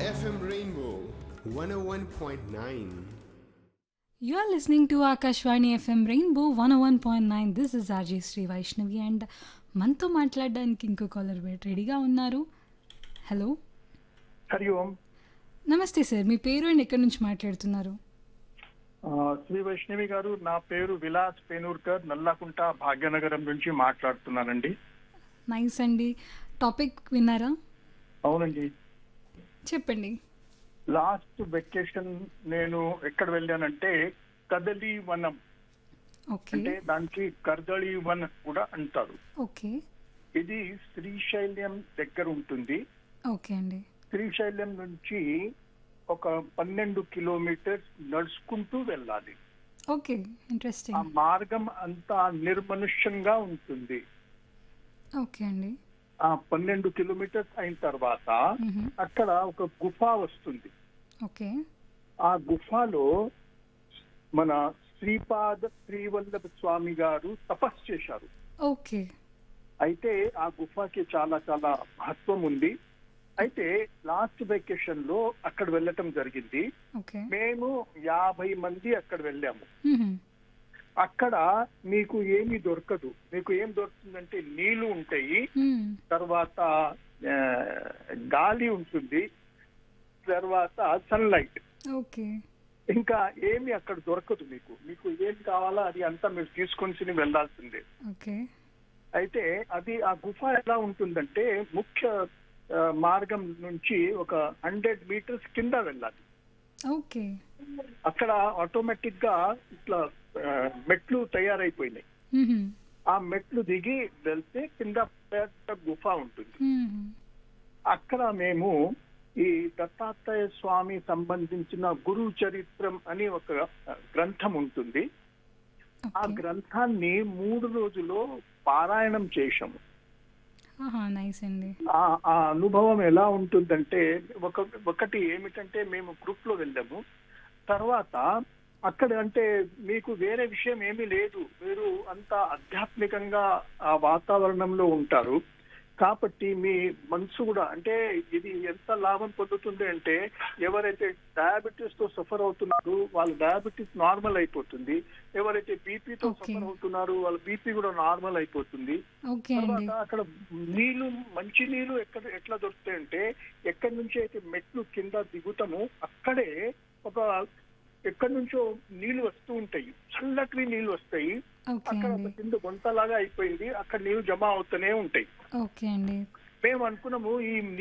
FM Rainbow 101.9. You are listening to Akashvani FM Rainbow 101.9. This is RJ Sri Vaishnavi and మనతో మాట్లాడడానికి ఇంకో caller రెడీగా ఉన్నారు hello Hari ఓం నమస్తే సార్ మీ పేరు అండ్ ఎక్కడి నుంచి మాట్లాడుతున్నారు ఆ, శ్రీ వైష్ణవి గారు నా పేరు విలాస్ పేనూర్కర్ నల్లకుంట భాగ్యనగరం నుంచి మాట్లాడుతున్నానండి నైస్ అండి టాపిక్ విన్నారా అవునండి చెప్పండి లాస్ట్ వెకేషన్ నేను ఎక్కడ వెళ్ళానంటే కదలి వనం ఓకే అంటే దానికి కర్దళి వన్ కూడా అంటారు ఓకే ఇది శ్రీశైలం దగ్గర ఉంటుంది ఓకే అండి శ్రీశైలం నుంచి ఒక పన్నెండు కిలోమీటర్స్ నడుచుకుంటూ వెళ్ళాలి ఓకే ఆ ఇంట్రెస్టింగ్ మార్గం అంతా నిర్మనుష్యంగా ఉంటుంది ఓకే అండి ఆ పన్నెండు కిలోమీటర్స్ అయిన తర్వాత మ్హూ. అక్కడ ఒక గుఫ వస్తుంది ఓకే ఆ గుఫలో మన శ్రీపాద శ్రీవల్లభ స్వామి గారు తపస్సు చేశారు ఓకే అయితే ఆ గుఫకి చాలా చాలా మహత్వం ఉంది అయితే లాస్ట్ వెకేషన్ లో అక్కడ వెళ్ళటం జరిగింది ఓకే మేము యాభై మంది అక్కడ వెళ్ళాము మ్హూ. అక్కడ మీకు ఏమీ దొరకదు మీకు ఏం దొరుకుతుందంటే నీళ్లు ఉంటాయి మ్. తర్వాత ఆ, గాలి ఉంటుంది తర్వాత సన్లైట్ ఓకే ఇంకా ఏమి అక్కడ దొరకదు మీకు మీకు ఏం కావాలో అది అంతా మీరు తీసుకొని వెళ్ళాల్సిందే ఓకే అయితే అది ఆ గుఫ ఎలా ఉంటుందంటే ముఖ్య ఆ, మార్గం నుంచి ఒక హండ్రెడ్ మీటర్స్ కింద వెళ్ళాలి ఓకే అక్కడ ఆటోమేటిక్ గా ఇట్లా ఆ, మెట్లు తయారైపోయినాయి మ్హూ. ఆ మెట్లు దిగి వెళ్తే కింద పెద్ద గుఫ ఉంటుంది మ్హూ. అక్కడ మేము ఈ దత్తాత్రేయ స్వామి సంబంధించిన గురు చరిత్రం అని ఒక గ్రంథం ఉంటుంది ఆ ఓకే గ్రంథాన్ని మూడు రోజుల్లో పారాయణం చేశాము ఆహా నైస్ అండి ఆ ఆ అనుభవం ఎలా ఉంటుందంటే ఒక ఒకటి ఏమిటంటే మేము గ్రూప్ లో వెళ్ళాము తర్వాత అక్కడ అంటే మీకు వేరే విషయం ఏమీ లేదు మీరు అంత ఆధ్యాత్మికంగా ఆ వాతావరణంలో ఉంటారు కాబట్టి మీ మనసు కూడా అంటే ఇది ఎంత లాభం పొందుతుంది అంటే ఎవరైతే డయాబెటీస్ తో సఫర్ అవుతున్నారు వాళ్ళ డయాబెటీస్ నార్మల్ అయిపోతుంది ఎవరైతే బీపీతో Okay. సఫర్ అవుతున్నారు వాళ్ళ బీపీ కూడా నార్మల్ అయిపోతుంది ఓకే అండి తర్వాత అక్కడ నీళ్లు మంచి నీళ్లు ఎక్కడ ఎట్లా దొరుకుతాయంటే ఎక్కడి నుంచి అయితే మెట్లు కింద దిగుతామో అక్కడే ఒక ఎక్కడి నుంచో నీళ్లు వస్తూ ఉంటాయి చల్లటి నీళ్లు వస్తాయి ఓకే అక్కడ ఒక అండి కింద గుంతలాగా అయిపోయింది అక్కడ నీళ్లు జమ అవుతూనే ఉంటాయి ఓకే అండి మేము అనుకున్నాము ఈ